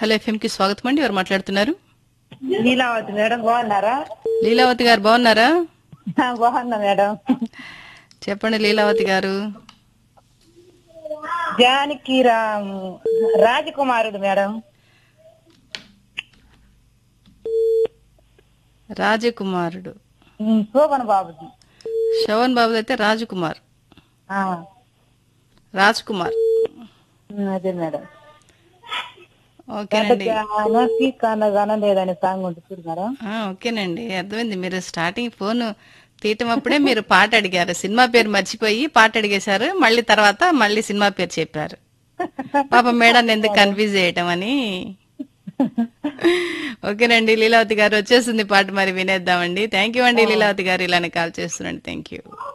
hello FM కి స్వాగతం అండి ఎవరు మాట్లాడుతున్నారు లీలావతి మేడం బాగున్నారా లీలావతి గారు బాగున్నారా ఆ, బాగున్నా మేడం చెప్పండి లీలావతి గారు జానకి రామ్ రాజకుమారుడు మేడం రాజకుమారుడు ఉమ్, శోభన్ బాబుజీ శవన్ బాబు అయితే రాజకుమార్ ఆ, రాజ్ కుమార్ ఉమ్, అదే మేడం ఓకేనండి జానకి కనగన లేదనే సాంగ్ ఉంటుంది చూడు మేడం ఆ, ఓకేనండి అర్థమైంది మీరు స్టార్టింగ్ ఫోన్ తీయటం అప్పుడే మీరు పాట అడిగారు సినిమా పేరు మర్చిపోయి పాట అడిగేశారు మళ్ళీ తర్వాత మళ్ళీ సినిమా పేరు చెప్పారు పాప మేడం ఎందుకు కన్ఫ్యూజ్ చేయటం అని ఓకేనండి లీలావతి గారు వచ్చేస్తుంది పాట మరి వినేద్దామండి థ్యాంక్ యూ అండి లీలావతి గారు ఇలానే కాల్ చేస్తున్నాండి థ్యాంక్ యూ